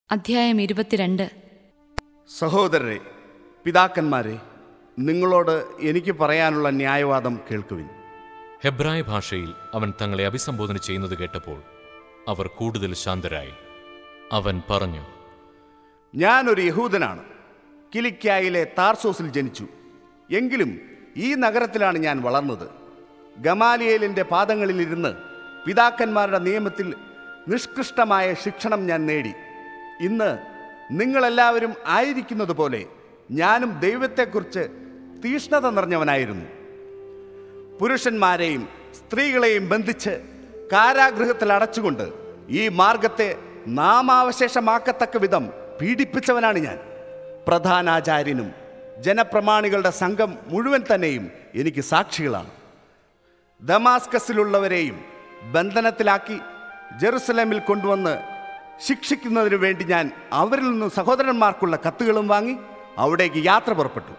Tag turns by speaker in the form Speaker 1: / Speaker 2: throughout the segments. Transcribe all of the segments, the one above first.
Speaker 1: അധ്യായം ഇരുപത്തിരണ്ട്
Speaker 2: സഹോദരരെ പിതാക്കന്മാരെ നിങ്ങളോട് എനിക്ക് പറയാനുള്ള ന്യായവാദം കേൾക്കുവിൻ
Speaker 3: ഹെബ്രായ ഭാഷയിൽ അവൻ തങ്ങളെ അഭിസംബോധന ചെയ്യുന്നത് കേട്ടപ്പോൾ അവർ കൂടുതൽ ശാന്തരായി അവൻ പറഞ്ഞു
Speaker 2: ഞാനൊരു യഹൂദനാണ് കിലിക്കായിലെ താർസോസിൽ ജനിച്ചു എങ്കിലും ഈ നഗരത്തിലാണ് ഞാൻ വളർന്നത് ഗമാലിയേലിൻ്റെ പാദങ്ങളിലിരുന്ന് പിതാക്കന്മാരുടെ നിയമത്തിൽ നിഷ്കൃഷ്ടമായ ശിക്ഷണം ഞാൻ നേടി ഇന്ന് നിങ്ങളെല്ലാവരും ആയിരിക്കുന്നത് പോലെ ഞാനും ദൈവത്തെക്കുറിച്ച് തീഷ്ണത നിറഞ്ഞവനായിരുന്നു പുരുഷന്മാരെയും സ്ത്രീകളെയും ബന്ധിച്ച് കാരാഗൃഹത്തിൽ അടച്ചുകൊണ്ട് ഈ മാർഗത്തെ നാമാവശേഷമാക്കത്തക്ക വിധം പീഡിപ്പിച്ചവനാണ് ഞാൻ പ്രധാനാചാര്യനും ജനപ്രമാണികളുടെ സംഘം മുഴുവൻ തന്നെയും എനിക്ക് സാക്ഷികളാണ് ദമാസ്കസിലുള്ളവരെയും ബന്ധനത്തിലാക്കി ജെറുസലേമിൽ കൊണ്ടുവന്ന് ശിക്ഷിക്കുന്നതിനു വേണ്ടി ഞാൻ അവരിൽ നിന്ന് സഹോദരന്മാർക്കുള്ള കത്തുകളും വാങ്ങി അവിടേക്ക് യാത്ര പുറപ്പെട്ടു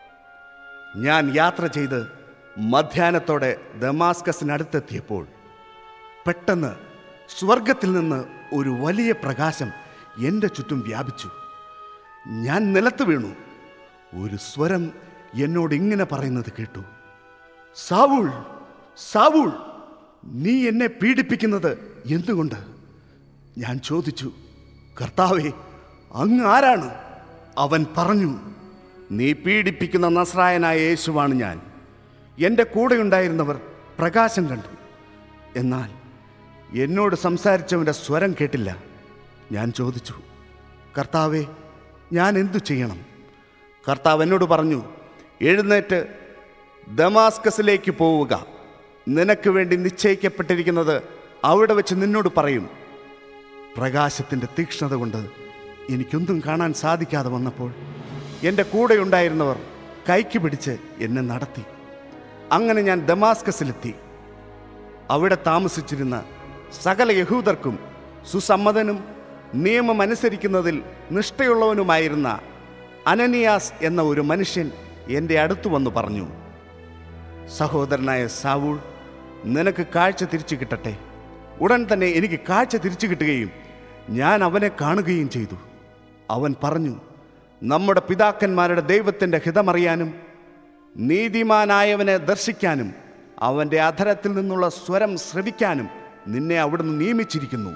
Speaker 2: ഞാൻ യാത്ര ചെയ്ത് മധ്യാഹ്നത്തോടെ ദമാസ്കസിനടുത്തെത്തിയപ്പോൾ പെട്ടെന്ന് സ്വർഗത്തിൽ നിന്ന് ഒരു വലിയ പ്രകാശം എൻ്റെ ചുറ്റും വ്യാപിച്ചു ഞാൻ നിലത്ത് വീണു ഒരു സ്വരം എന്നോട് ഇങ്ങനെ പറയുന്നത് കേട്ടു സാവൂൾ സാവൂൾ നീ എന്നെ പീഡിപ്പിക്കുന്നത് എന്തുകൊണ്ട് ഞാൻ ചോദിച്ചു കർത്താവെ അങ്ങ് ആരാണ് അവൻ പറഞ്ഞു നീ പീഡിപ്പിക്കുന്ന നസ്രായനായ യേശുവാണ് ഞാൻ എൻ്റെ കൂടെയുണ്ടായിരുന്നവർ പ്രകാശം കണ്ടു എന്നാൽ എന്നോട് സംസാരിച്ചവൻ്റെ സ്വരം കേട്ടില്ല ഞാൻ ചോദിച്ചു കർത്താവെ ഞാൻ എന്തു ചെയ്യണം കർത്താവ് എന്നോട് പറഞ്ഞു എഴുന്നേറ്റ് ദമാസ്കസിലേക്ക് പോവുക നിനക്ക് വേണ്ടി നിശ്ചയിക്കപ്പെട്ടിരിക്കുന്നത് അവിടെ വെച്ച് നിന്നോട് പറയും പ്രകാശത്തിൻ്റെ തീക്ഷ്ണത കൊണ്ട് എനിക്കൊന്നും കാണാൻ സാധിക്കാതെ വന്നപ്പോൾ എൻ്റെ കൂടെയുണ്ടായിരുന്നവർ കൈക്ക് പിടിച്ച് എന്നെ നടത്തി അങ്ങനെ ഞാൻ ദമാസ്കസിലെത്തി അവിടെ താമസിച്ചിരുന്ന സകല യഹൂദർക്കും സുസമ്മതനും നിയമം അനുസരിക്കുന്നതിൽ നിഷ്ഠയുള്ളവനുമായിരുന്ന അനനിയാസ് എന്ന ഒരു മനുഷ്യൻ എൻ്റെ അടുത്തു വന്നു പറഞ്ഞു സഹോദരനായ സാവൂൾ നിനക്ക് കാഴ്ച തിരിച്ചു കിട്ടട്ടെ ഉടൻ തന്നെ എനിക്ക് കാഴ്ച തിരിച്ചു കിട്ടുകയും ഞാൻ അവനെ കാണുകയും ചെയ്തു അവൻ പറഞ്ഞു നമ്മുടെ പിതാക്കന്മാരുടെ ദൈവത്തിൻ്റെ ഹിതമറിയാനും നീതിമാനായവനെ ദർശിക്കാനും അവൻ്റെ അധരത്തിൽ നിന്നുള്ള സ്വരം ശ്രവിക്കാനും നിന്നെ അവിടുന്ന് നിയമിച്ചിരിക്കുന്നു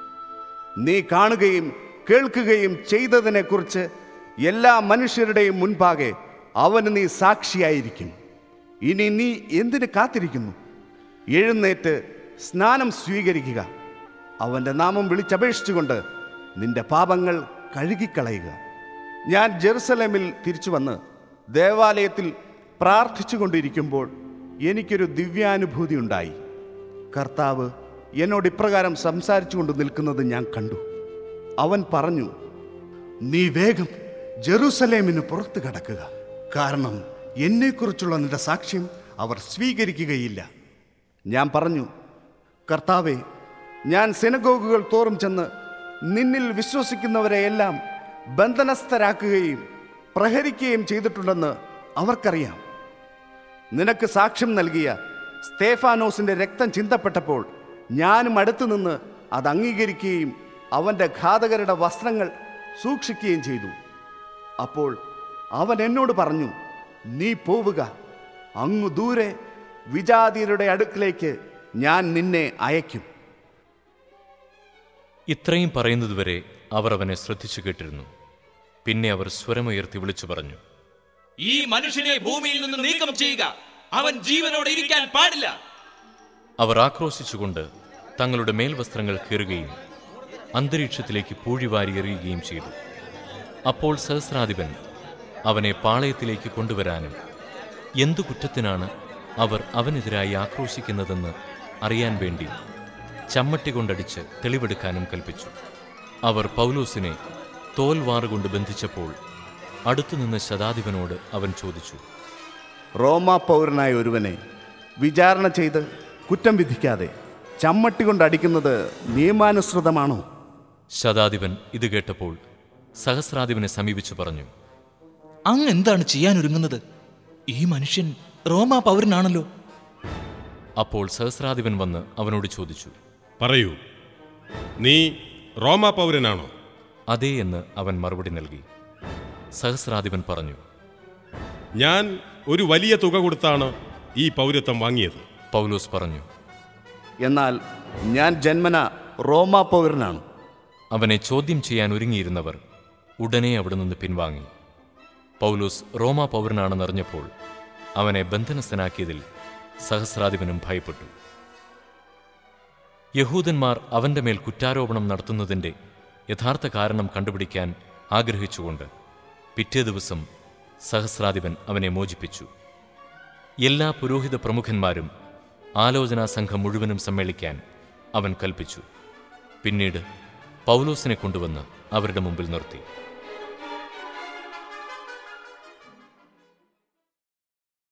Speaker 2: നീ കാണുകയും കേൾക്കുകയും ചെയ്തതിനെക്കുറിച്ച് എല്ലാ മനുഷ്യരുടെയും മുൻപാകെ അവന് നീ സാക്ഷിയായിരിക്കും ഇനി നീ എന്തിന് കാത്തിരിക്കുന്നു എഴുന്നേറ്റ് സ്നാനം സ്വീകരിക്കുക അവൻ്റെ നാമം വിളിച്ചപേക്ഷിച്ചുകൊണ്ട് നിന്റെ പാപങ്ങൾ കഴുകിക്കളയുക ഞാൻ ജെറുസലേമിൽ തിരിച്ചു വന്ന് ദേവാലയത്തിൽ പ്രാർത്ഥിച്ചു കൊണ്ടിരിക്കുമ്പോൾ എനിക്കൊരു ദിവ്യാനുഭൂതി ഉണ്ടായി കർത്താവ് എന്നോട് ഇപ്രകാരം സംസാരിച്ചു കൊണ്ട് നിൽക്കുന്നത് ഞാൻ കണ്ടു അവൻ പറഞ്ഞു നീ വേഗം ജെറുസലേമിന് പുറത്തു കടക്കുക കാരണം എന്നെക്കുറിച്ചുള്ള നിന്റെ സാക്ഷ്യം അവർ സ്വീകരിക്കുകയില്ല ഞാൻ പറഞ്ഞു കർത്താവെ ഞാൻ സിനഗോഗുകൾ തോറും ചെന്ന് നിന്നിൽ വിശ്വസിക്കുന്നവരെയെല്ലാം ബന്ധനസ്ഥരാക്കുകയും പ്രഹരിക്കുകയും ചെയ്തിട്ടുണ്ടെന്ന് അവർക്കറിയാം നിനക്ക് സാക്ഷ്യം നൽകിയ സ്തേഫാനോസിന്റെ രക്തം ചിന്തപ്പെട്ടപ്പോൾ ഞാനും അടുത്തു നിന്ന് അത് അംഗീകരിക്കുകയും അവൻ്റെ ഘാതകരുടെ വസ്ത്രങ്ങൾ സൂക്ഷിക്കുകയും ചെയ്തു അപ്പോൾ അവൻ എന്നോട് പറഞ്ഞു നീ പോവുക അങ്ങു ദൂരെ വിജാതിയരുടെ അടുക്കിലേക്ക് ഞാൻ നിന്നെ അയക്കും
Speaker 3: ഇത്രയും പറയുന്നതുവരെ അവർ അവനെ ശ്രദ്ധിച്ചു കേട്ടിരുന്നു പിന്നെ അവർ സ്വരമുയർത്തി വിളിച്ചു പറഞ്ഞു
Speaker 4: ഈ മനുഷ്യനെ ഭൂമിയിൽ നിന്ന് നീക്കം ചെയ്യുക അവൻ ജീവനോടെ ഇരിക്കാൻ പാടില്ല
Speaker 3: അവർ ആക്രോശിച്ചുകൊണ്ട് തങ്ങളുടെ മേൽവസ്ത്രങ്ങൾ കീറുകയും അന്തരീക്ഷത്തിലേക്ക് പൂഴിവാരി എറിയുകയും ചെയ്തു അപ്പോൾ സഹസ്രാധിപൻ അവനെ പാളയത്തിലേക്ക് കൊണ്ടുവരാനും എന്തു കുറ്റത്തിനാണ് അവർ അവനെതിരായി ആക്രോശിക്കുന്നതെന്ന് അറിയാൻ വേണ്ടി ചമ്മട്ടി കൊണ്ടടിച്ച് തെളിവെടുക്കാനും കൽപ്പിച്ചു അവർ പൗലോസിനെ തോൽവാറുകൊണ്ട് ബന്ധിച്ചപ്പോൾ അടുത്തുനിന്ന ശതാധിപനോട് അവൻ ചോദിച്ചു
Speaker 2: റോമാ പൗരനായ ഒരുവനെ വിചാരണ ചെയ്ത് കുറ്റം വിധിക്കാതെ ചമ്മട്ടി കൊണ്ട് അടിക്കുന്നത് നിയമാനുസൃതമാണോ
Speaker 3: ശതാധിപൻ ഇത് കേട്ടപ്പോൾ സഹസ്രാധിപനെ സമീപിച്ചു പറഞ്ഞു
Speaker 4: അങ്ങ് എന്താണ് ചെയ്യാൻ ഒരുങ്ങുന്നത് ഈ മനുഷ്യൻ റോമാ പൗരനാണല്ലോ
Speaker 3: അപ്പോൾ സഹസ്രാധിപൻ വന്ന് അവനോട് ചോദിച്ചു
Speaker 5: പറയൂ നീ റോമാ പൗരനാണോ
Speaker 3: അതേ എന്ന് അവൻ മറുപടി നൽകി സഹസ്രാധിപൻ പറഞ്ഞു
Speaker 1: ഞാൻ ഒരു വലിയ തുക കൊടുത്താണ് ഈ പൗരത്വം വാങ്ങിയത്
Speaker 3: പൗലോസ് പറഞ്ഞു
Speaker 2: എന്നാൽ ഞാൻ ജന്മന റോമാ പൗരനാണ്
Speaker 3: അവനെ ചോദ്യം ചെയ്യാൻ ഒരുങ്ങിയിരുന്നവർ ഉടനെ അവിടെ നിന്ന് പിൻവാങ്ങി പൗലോസ് റോമാ പൗരനാണെന്നറിഞ്ഞപ്പോൾ അവനെ ബന്ധനസ്ഥനാക്കിയതിൽ സഹസ്രാധിപനും ഭയപ്പെട്ടു യഹൂദന്മാർ അവന്റെ മേൽ കുറ്റാരോപണം നടത്തുന്നതിൻ്റെ യഥാർത്ഥ കാരണം കണ്ടുപിടിക്കാൻ ആഗ്രഹിച്ചുകൊണ്ട് പിറ്റേ ദിവസം സഹസ്രാധിപൻ അവനെ മോചിപ്പിച്ചു എല്ലാ പുരോഹിത പ്രമുഖന്മാരും ആലോചനാ സംഘം മുഴുവനും സമ്മേളിക്കാൻ അവൻ കൽപ്പിച്ചു പിന്നീട് പൗലോസിനെ കൊണ്ടുവന്ന് അവരുടെ മുമ്പിൽ നിർത്തി